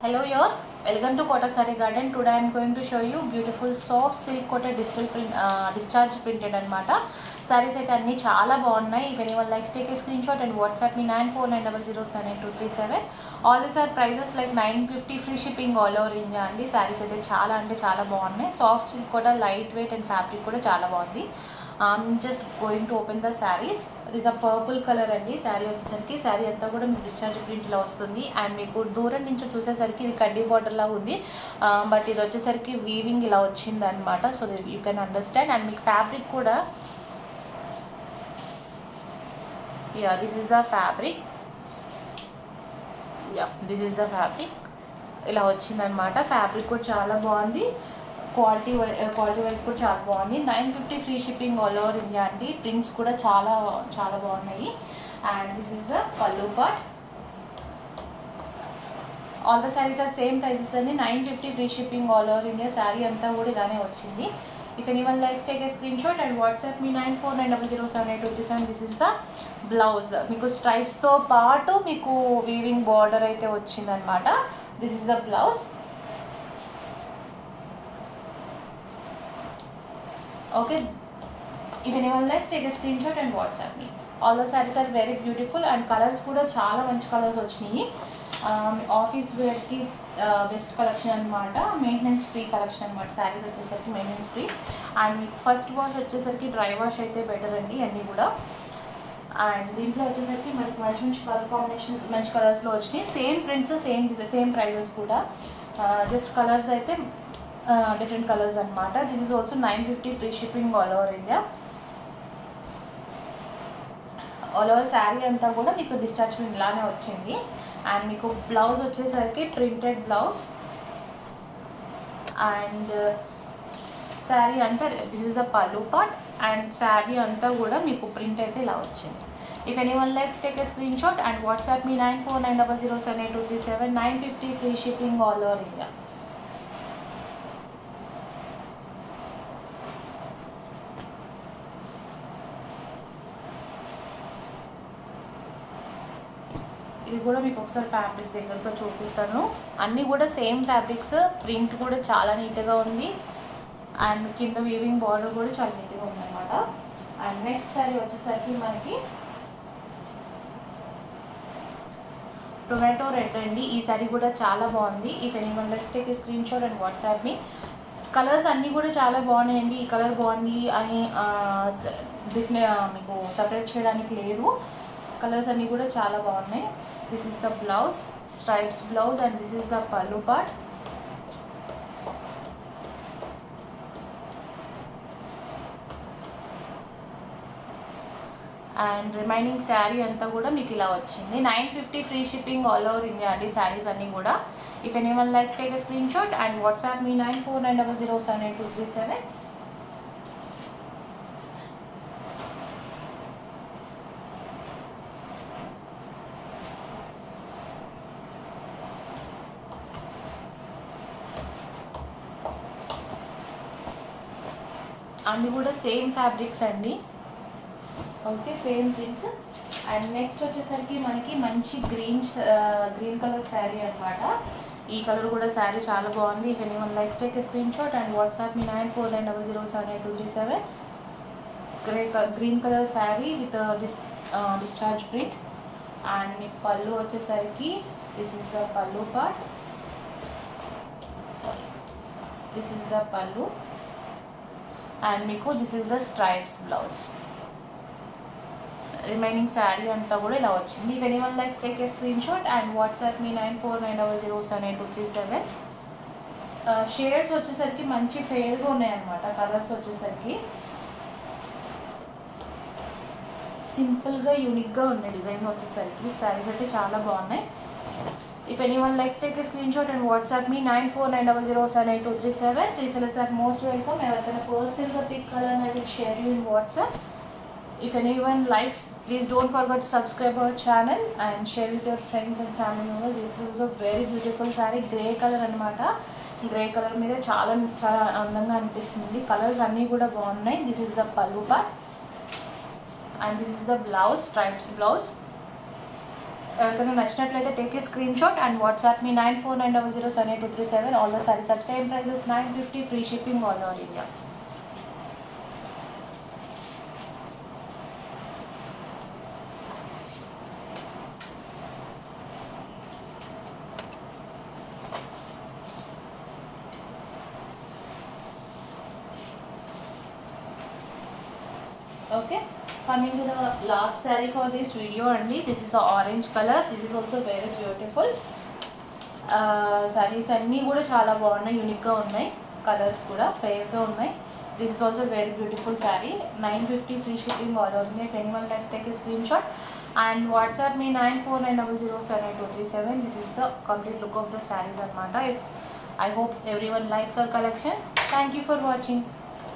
Hello yours, welcome to Kota Sari Garden. Today I am going to show you beautiful soft silk coated digital print, uh, discharge printed అనమాట సారీస్ అయితే అన్నీ చాలా బాగున్నాయి if anyone likes take a screenshot and WhatsApp me nine four nine double zero seven eight two three seven all these are prices like nine fifty free shipping all over India అండి సారీస్ అయితే చాలా అంటే చాలా బాగున్నాయి soft silk కూడా light weight and fabric కూడా చాలా బాగుంది just going to open the sarees is a purple colour అండి శారీ వచ్చేసరికి శారీ అంతా కూడా మీకు డిశ్చార్జ్ ప్రింట్లో వస్తుంది అండ్ మీకు దూరం నుంచి చూసేసరికి ఇది కడ్డీ బార్డర్ లాగా ఉంది బట్ ఇది వచ్చేసరికి వీవింగ్ ఇలా వచ్చింది అనమాట so you can understand and మీకు ఫ్యాబ్రిక్ కూడా yeah this is the fabric yeah this is the fabric ఇలా వచ్చిందనమాట ఫ్యాబ్రిక్ కూడా చాలా బాగుంది క్వాలిటీ క్వాలిటీ వైజ్ కూడా చాలా బాగుంది nine fifty free shipping all over India అండి ప్రింట్స్ కూడా చాలా చాలా బాగున్నాయి and this is the pallu part all the sarees are same prices అండి nine fifty free shipping all over India saree అంతా కూడా ఇలానే వచ్చింది if anyone likes take a screenshot and WhatsApp me nine four nine double zero seven eight two three seven this is the blouse మీకు స్ట్రైప్స్తో పాటు మీకు weaving border అయితే వచ్చిందనమాట this is the blouse okay if anyone likes take a screenshot and WhatsApp me all the sarees are very beautiful and colours కూడా చాలా మంచి colours వచ్చినాయి ఆఫీస్ వేర్కి బెస్ట్ కలెక్షన్ అనమాట మెయింటెనెన్స్ ఫ్రీ కలెక్షన్ అనమాట శారీస్ వచ్చేసరికి మెయింటెనెన్స్ ఫ్రీ అండ్ మీకు first wash వచ్చేసరికి డ్రై వాష్ అయితే బెటర్ అండి అన్నీ కూడా అండ్ దీంట్లో వచ్చేసరికి మనకి మంచి మంచి కలర్ కాంబినేషన్స్ మంచి కలర్స్లో వచ్చినాయి same prints same design same prices కూడా జస్ట్ కలర్స్ అయితే డిఫరెంట్ కలర్స్ అనమాట this is also nine fifty free shipping all over India all over saree అంతా కూడా మీకు డిశ్చార్జ్ ఇలానే వచ్చింది అండ్ మీకు బ్లౌజ్ వచ్చేసరికి ప్రింటెడ్ బ్లౌజ్ అండ్ శారీ అంతా this is the pallu part and saree అంతా కూడా మీకు ప్రింట్ అయితే ఇలా వచ్చింది if anyone likes take a screenshot and WhatsApp me nine four nine double zero seven eight two three seven nine fifty free shipping all over India ఇది కూడా మీకు ఒకసారి ఫ్యాబ్రిక్ దగ్గరగా చూపిస్తాను అన్నీ కూడా సేమ్ ఫ్యాబ్రిక్స్ ప్రింట్ కూడా చాలా నీట్గా ఉంది అండ్ కింద వీవింగ్ బార్డర్ కూడా చాలా నీట్గా ఉందన్నమాట అండ్ నెక్స్ట్ సారీ వచ్చేసరికి మనకి టొమాటో రెడ్ అండి ఈ సారీ కూడా చాలా బాగుంది if anyone likes take screenshot and WhatsApp me colours అన్నీ కూడా చాలా బాగున్నాయండి ఈ కలర్ బాగుంది అని డిఫరెంట్ మీకు సపరేట్ చేయడానికి లేదు కలర్స్ అన్నీ కూడా చాలా బాగున్నాయి this is the blouse stripes blouse and this is the pallu part and remaining saree అంతా కూడా మీకు ఇలా వచ్చింది nine fifty free shipping all over India అండి శారీస్ అన్నీ కూడా if anyone likes take screenshot and WhatsApp me nine four nine double zero seven eight two three seven అన్నీ కూడా సేమ్ ఫ్యాబ్రిక్స్ అండి okay same prints and next వచ్చేసరికి మనకి మంచి green green colour sari అనమాట ఈ కలర్ కూడా శారీ చాలా బాగుంది if anyone likes take screenshot and WhatsApp me nine four nine double zero seven eight two three seven grey green colour saree with dis discharge print and మీ పళ్ళు వచ్చేసరికి this is the pallu part sorry this is the pallu and మీకు this is the stripes blouse remaining saree అంతా కూడా ఇలా వచ్చింది if anyone likes take a screenshot and WhatsApp me nine four nine double zero seven eight two three seven shades వచ్చేసరికి మంచి ఫేర్గా ఉన్నాయన్నమాట colours వచ్చేసరికి సింపుల్గా యూనిక్గా ఉన్నాయి డిజైన్ వచ్చేసరికి శారీస్ అయితే చాలా బాగున్నాయి if anyone likes take a screenshot and WhatsApp me nine four nine double zero seven eight two three seven resellers are most welcome ఎవరికైనా పర్సనల్గా pick colour I will share you in WhatsApp if anyone likes please don't forget to subscribe our channel and share with your friends and family members this is also very beautiful saree grey colour అనమాట grey colour మీద చాలా చాలా అందంగా అనిపిస్తుంది colours అన్నీ కూడా బాగున్నాయి this is the pallu part and this is the blouse stripes blouse ఎవరికైనా నచ్చినట్లయితే take a screenshot and WhatsApp me nine four nine double zero seven eight two three seven all the sarees are same prices nine fifty free shipping all over India okay coming to the last saree for this video అండి this is the orange color this is also very beautiful sarees అన్నీ కూడా చాలా బాగున్నాయి యూనిక్గా ఉన్నాయి colours కూడా ఫెయిర్గా ఉన్నాయి this is also very beautiful saree nine fifty free shipping all అవుతుంది if anyone likes take a screenshot and WhatsApp me nine four nine double zero seven eight two three seven this is the complete look of the sarees అనమాట if I hope everyone likes our collection thank you for watching